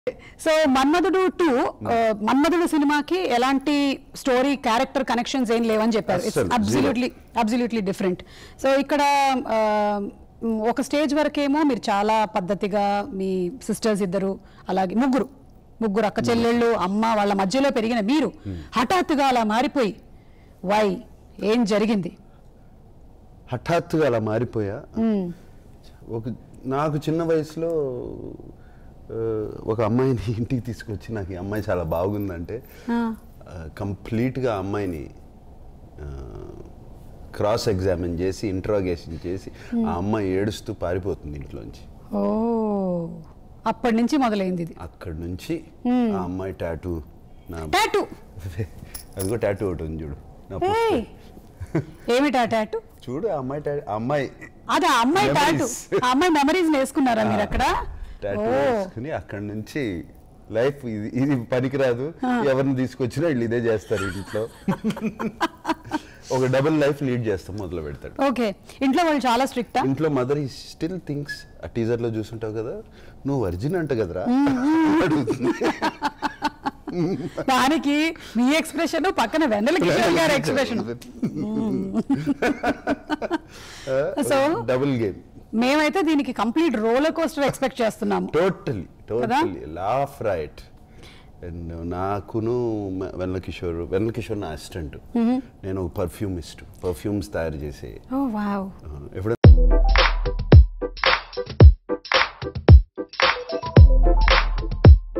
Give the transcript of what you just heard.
So మన్మధుడు two మన్మధుడు సినిమాకి ఎలాంటి story character connections ఏం లేవని చెప్పారు ఇట్స్ అస్సలు, అబ్సల్యూట్లీ అబ్సల్యూట్లీ డిఫరెంట్ సో ఇక్కడ ఆ, మ్, ఒక స్టేజ్ వరకేమో మీరు చాలా పద్ధతిగా మీ సిస్టర్స్ ఇద్దరు అలాగే ముగ్గురు ముగ్గురు అక్క చెల్లెళ్ళు అమ్మ వాళ్ళ మధ్యలో పెరిగిన మీరు హఠాత్తుగా అలా మారిపోయి వై ఏం జరిగింది హఠాత్తుగా అలా మారిపోయా ఒక నాకు చిన్న వయసులో ఆ, ఒక అమ్మాయిని ఇంటికి తీసుకొచ్చి నాకు ఈ అమ్మాయి చాలా బాగుందంటే ఆ. కంప్లీట్గా ఆ అమ్మాయిని క్రాస్ ఎగ్జామిన్ చేసి ఇంట్రాగేషన్ చేసి ఆ అమ్మాయి ఏడుస్తూ పారిపోతుంది ఇంట్లోంచి ఓ అప్పటి నుంచి మొదలైంది ఇది అక్కడి నుంచి ఆ అమ్మాయి టాటూ నా టాటూ అదిగో టాటూ ఒకటి ఉంది చూడు నా ఏయ్ పుస్తకం. ఏమిటా టాటూ చూడు ఆ అమ్మాయి టాటూ ఆ అమ్మాయి అదే ఆ అమ్మాయి టాటూ Memories. ఆ అమ్మాయి మెమరీస్ వేసుకున్నారా మీరు అక్కడ టాటూ ఓ వేసుకుని అక్కడి నుంచి లైఫ్ ఇది ఇది పనికిరాదు ఎవరిని తీసుకొచ్చినా వీళ్ళు ఇదే చేస్తారు ఇంట్లో ఒక డబుల్ లైఫ్ లీడ్ చేస్తాం మొదలు పెడతాడు ఓకే ఇంట్లో వాళ్ళు చాలా స్ట్రిక్టా ఇంట్లో మదర్ ఈ స్టిల్ థింగ్స్ ఆ టీజర్ లో చూసుంటావు కదా నువ్వు వర్జిన్ అంట కదరా అడుగుతుంది దానికి మీ ఎక్స్ప్రెషన్ పక్కన వెన్నెల కిషోర్ గారి ఎక్స్ప్రెషన్ So? డబుల్ గేమ్ మేమైతే దీనికి కంప్లీట్ రోలర్ కోస్టర్ ఎక్స్పెక్ట్ చేస్తున్నాము totally totally laugh right and నాకును మ- వెన్నెల కిషోర్ వెన్నెల కిషోర్ నా అసిస్టెంట్ నేను ఒక పర్ఫ్యూమిస్ట్ పర్ఫ్యూమ్స్ తయారు చేసే ఓ వావ్ ఎప్పుడు